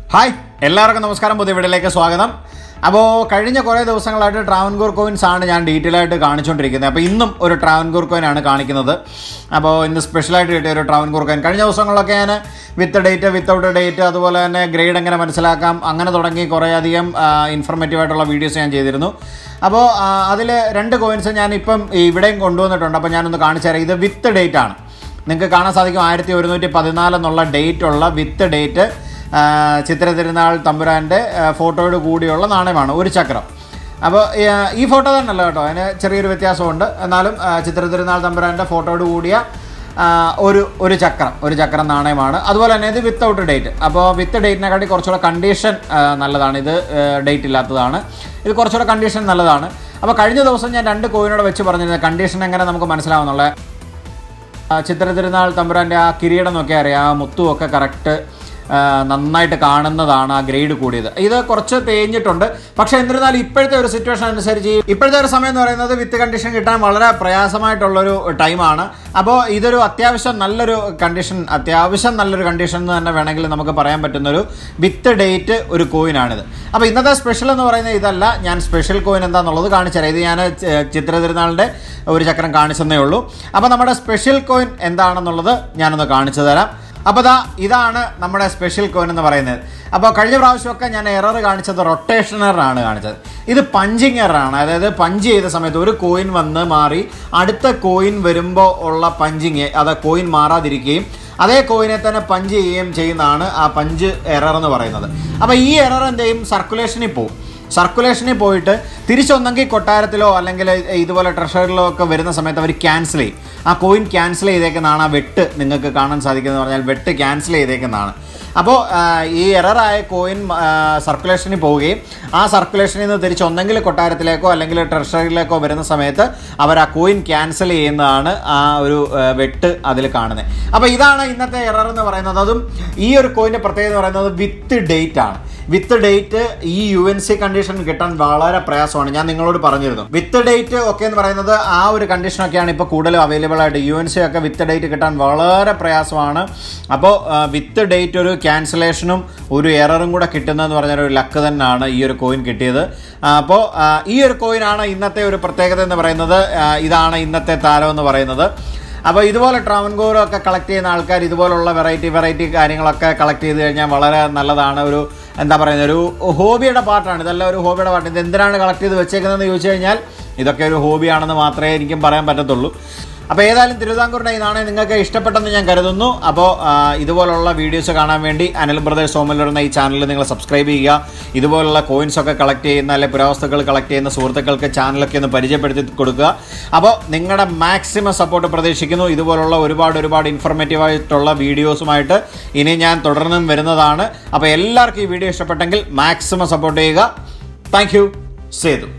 hi എല്ലാവർക്കും നമസ്കാരം പുതിയ വീഡിയോയിലേക്ക് സ്വാഗതം അപ്പോൾ കഴിഞ്ഞ കുറേ ദിവസങ്ങളായിട്ട് ട്രാവൻകൂർ കോയിൻസ് ആണ് ഞാൻ ഡീറ്റെയിൽ ആയിട്ട് കാണിച്ചുകൊണ്ടിരിക്കുന്നത് അപ്പോൾ ഇന്നും ഒരു ട്രാവൻകൂർ കോയിൻ ആണ് കാണിക്കുന്നത് അപ്പോൾ ഇന്ന് സ്പെഷ്യലായിട്ട് കിട്ടിയ ഒരു ട്രാവൻകൂർ കോയിൻ കഴിഞ്ഞ ദിവസങ്ങളിലൊക്കെ ഞാൻ വിത്ത് ഡേറ്റ് വിത്തൗട്ട് ഡേറ്റ് അതുപോലെ തന്നെ ഗ്രേഡ് എങ്ങനെ മനസ്സിലാക്കാം അങ്ങനെ തുടങ്ങി കുറേ അധികം ഇൻഫർമേറ്റീവ് ആയിട്ടുള്ള വീഡിയോസ് ഞാൻ ചെയ്തിരുന്നു അപ്പോൾ അതിൽ രണ്ട് കോയിൻസ് ഞാൻ ഇപ്പം ഇവിടെയും കൊണ്ടുവന്നിട്ടുണ്ട് അപ്പോൾ ഞാനൊന്ന് കാണിച്ചു തരാം ഇത് വിത്ത് ഡേറ്റ് ആണ് നിങ്ങൾക്ക് കാണാൻ സാധിക്കും ആയിരത്തി ഒരുന്നൂറ്റി പതിനാല് എന്നുള്ള ഡേറ്റ് ഉള്ള വിത്ത് ഡേറ്റ് ചിത്ര തിരുനാൾ തമ്പുരാൻ്റെ ഫോട്ടോയോട് കൂടിയുള്ള നാണയമാണ് ഒരു ചക്രം അപ്പോൾ ഈ ഫോട്ടോ തന്നെയല്ല കേട്ടോ അതിന് ചെറിയൊരു വ്യത്യാസമുണ്ട് എന്നാലും ആ, ചിത്ര തിരുനാൾ തമ്പുരാൻ്റെ ഫോട്ടോയോട് കൂടിയ ആ, ഒരു ഒരു ചക്രം ഒരു ചക്രം നാണയമാണ് അതുപോലെ തന്നെ ഇത് വിത്തൗട്ട് ഡേറ്റ് അപ്പോൾ വിത്ത് ഡേറ്റിനെക്കാട്ടി കുറച്ചുകൂടെ കണ്ടീഷൻ നല്ലതാണ് ഇത് ഡേറ്റ് ഇല്ലാത്തതാണ് ഇത് കുറച്ചുകൂടെ കണ്ടീഷൻ നല്ലതാണ് അപ്പോൾ കഴിഞ്ഞ ദിവസം ഞാൻ രണ്ട് കോയിനോട് വെച്ച് പറഞ്ഞിരുന്നത് കണ്ടീഷൻ എങ്ങനെ നമുക്ക് മനസ്സിലാവുന്നുള്ള ആ, ചിത്ര തിരുനാൾ തമ്പുരാൻ്റെ ആ കിരീടം നോക്കി അറിയാം ആ മുത്തുമൊക്കെ കറക്റ്റ് നന്നായിട്ട് കാണുന്നതാണ് ആ ഗ്രേഡ് കൂടിയത് ഇത് കുറച്ച് തേഞ്ഞിട്ടുണ്ട് പക്ഷേ എന്നിരുന്നാലും ഇപ്പോഴത്തെ ഒരു സിറ്റുവേഷൻ അനുസരിച്ച് ഈ- ഇപ്പോഴത്തെ ഒരു സമയം എന്ന് പറയുന്നത് വിത്ത് കണ്ടീഷൻ കിട്ടാൻ വളരെ പ്രയാസമായിട്ടുള്ളൊരു ടൈമാണ് അപ്പോൾ ഇതൊരു അത്യാവശ്യം നല്ലൊരു കണ്ടീഷൻ അത്യാവശ്യം നല്ലൊരു കണ്ടീഷൻ എന്ന് തന്നെ വേണമെങ്കിൽ നമുക്ക് പറയാൻ പറ്റുന്നൊരു വിത്ത് ഡേറ്റ് ഒരു കോയിനാണിത് അപ്പോൾ ഇന്നത്തെ സ്പെഷ്യൽ എന്ന് പറയുന്നത് ഇതല്ല ഞാൻ സ്പെഷ്യൽ കോയിൻ എന്താണെന്നുള്ളത് കാണിച്ചു തരാം ഇത് ഞാൻ ച- ചിത്ര തിരുനാളിൻ്റെ ഒരു ചക്രം കാണിച്ചെന്നേ ഉള്ളൂ അപ്പോൾ നമ്മുടെ സ്പെഷ്യൽ കോയിൻ എന്താണെന്നുള്ളത് ഞാനൊന്ന് കാണിച്ചു തരാം അപ്പോൾ ദാ ഇതാണ് നമ്മുടെ സ്പെഷ്യൽ കോയിൻ എന്ന് പറയുന്നത് അപ്പോൾ കഴിഞ്ഞ പ്രാവശ്യമൊക്കെ ഞാൻ എറർ കാണിച്ചത് റൊട്ടേഷൻ എററാണ് കാണിച്ചത് ഇത് പഞ്ചിങ് എററാണ് അതായത് പഞ്ച് ചെയ്ത സമയത്ത് ഒരു കോയിൻ വന്ന് മാറി അടുത്ത കോയിൻ വരുമ്പോൾ ഉള്ള പഞ്ചിങ് അത് കോയിൻ മാറാതിരിക്കുകയും അതേ കോയിനെ തന്നെ പഞ്ച് ചെയ്യുകയും ചെയ്യുന്നതാണ് ആ പഞ്ച് എറർ എന്ന് പറയുന്നത് അപ്പോൾ ഈ എറർ എന്ത് ചെയ്യും സർക്കുലേഷനിൽ പോകും സർക്കുലേഷനിൽ പോയിട്ട് തിരിച്ചൊന്നെങ്കിൽ കൊട്ടാരത്തിലോ അല്ലെങ്കിൽ ഇതുപോലെ ട്രഷറിലോ ഒക്കെ വരുന്ന സമയത്ത് അവർ ക്യാൻസൽ ചെയ്യും ആ കോയിൻ ക്യാൻസൽ ചെയ്തേക്കുന്നതാണ് ആ വെട്ട് നിങ്ങൾക്ക് കാണാൻ സാധിക്കുന്നത് പറഞ്ഞാൽ വെട്ട് ക്യാൻസൽ ചെയ്തേക്കുന്നതാണ് അപ്പോൾ ഈ എററായ കോയിൻ സർക്കുലേഷനിൽ പോവുകയും ആ സർക്കുലേഷനിൽ നിന്ന് തിരിച്ച് ഒന്നെങ്കിൽ കൊട്ടാരത്തിലേക്കോ അല്ലെങ്കിൽ ട്രഷറിയിലേക്കോ വരുന്ന സമയത്ത് അവർ ആ കോയിൻ ക്യാൻസൽ ചെയ്യുന്നതാണ് ആ ഒരു ആ, വെട്ട് അതിൽ കാണുന്നത് അപ്പോൾ ഇതാണ് ഇന്നത്തെ എറർ എന്ന് പറയുന്നത് അതും ഈ ഒരു കോയിൻ്റെ പ്രത്യേകത എന്ന് പറയുന്നത് വിത്ത് ഡേറ്റ് ആണ് വിത്ത് ഡേറ്റ് ഈ യു എൻ സി കണ്ടീഷൻ കിട്ടാൻ വളരെ പ്രയാസമാണ് ഞാൻ നിങ്ങളോട് പറഞ്ഞിരുന്നു വിത്ത് ഡേറ്റ് ഒക്കെ എന്ന് പറയുന്നത് ആ ഒരു കണ്ടീഷനൊക്കെയാണ് ഇപ്പോൾ കൂടുതലും അവൈലബിൾ ആയിട്ട് യു എൻ സി ഒക്കെ വിത്ത് ഡേറ്റ് കിട്ടാൻ വളരെ പ്രയാസമാണ് അപ്പോൾ വിത്ത് ഡേറ്റ് ഒരു ക്യാൻസലേഷനും ഒരു എററും കൂടെ കിട്ടുന്നതെന്ന് പറഞ്ഞ ഒരു ലക്ക് തന്നെയാണ് ഈ ഒരു കോയിൻ കിട്ടിയത് അപ്പോൾ ഈ ഒരു കോയിനാണ് ഇന്നത്തെ ഒരു പ്രത്യേകത എന്ന് പറയുന്നത് ആ, ഇതാണ് ഇന്നത്തെ താരം എന്ന് പറയുന്നത് അപ്പോൾ ഇതുപോലെ ട്രാവൻകൂറൊക്കെ കളക്ട് ചെയ്യുന്ന ആൾക്കാർ ഇതുപോലുള്ള വെറൈറ്റി വെറൈറ്റി കാര്യങ്ങളൊക്കെ കളക്ട് ചെയ്ത് കഴിഞ്ഞാൽ വളരെ നല്ലതാണ് ഒരു എന്താ പറയുന്നത് ഒരു ഹോബിയുടെ പാർട്ടാണ് ഇതെല്ലാം ഒരു ഹോബിയുടെ പാർട്ട് ഇത് എന്തിനാണ് കളക്ട് ചെയ്ത് വെച്ചേക്കുന്നതെന്ന് ചോദിച്ചു കഴിഞ്ഞാൽ ഇതൊക്കെ ഒരു ഹോബിയാണെന്ന് മാത്രമേ എനിക്കും പറയാൻ പറ്റത്തുള്ളൂ അപ്പോൾ ഏതായാലും തിരുവിതാംകൂറിൻ്റെ ഈ നാണയം നിങ്ങൾക്ക് ഇഷ്ടപ്പെട്ടെന്ന് ഞാൻ കരുതുന്നു അപ്പോൾ ആ, ഇതുപോലുള്ള വീഡിയോസ് കാണാൻ വേണ്ടി അനിൽ ബ്രദേഴ്സ് സോമല്ലൂർ എന്ന ഈ ചാനൽ നിങ്ങൾ സബ്സ്ക്രൈബ് ചെയ്യുക ഇതുപോലുള്ള കോയിൻസ് ഒക്കെ കളക്ട് ചെയ്യുന്ന അല്ലെങ്കിൽ പുരാവസ്തുക്കൾ കളക്ട് ചെയ്യുന്ന സുഹൃത്തുക്കൾക്ക് ചാനലൊക്കെ ഒന്ന് പരിചയപ്പെടുത്തി കൊടുക്കുക അപ്പോൾ നിങ്ങളുടെ മാക്സിമം സപ്പോർട്ട് പ്രതീക്ഷിക്കുന്നു ഇതുപോലുള്ള ഒരുപാട് ഒരുപാട് ഇൻഫർമേറ്റീവ് ആയിട്ടുള്ള വീഡിയോസുമായിട്ട് ഇനി ഞാൻ തുടർന്നും വരുന്നതാണ് അപ്പോൾ എല്ലാവർക്കും ഈ വീഡിയോ ഇഷ്ടപ്പെട്ടെങ്കിൽ മാക്സിമം സപ്പോർട്ട് ചെയ്യുക താങ്ക് യു സേതു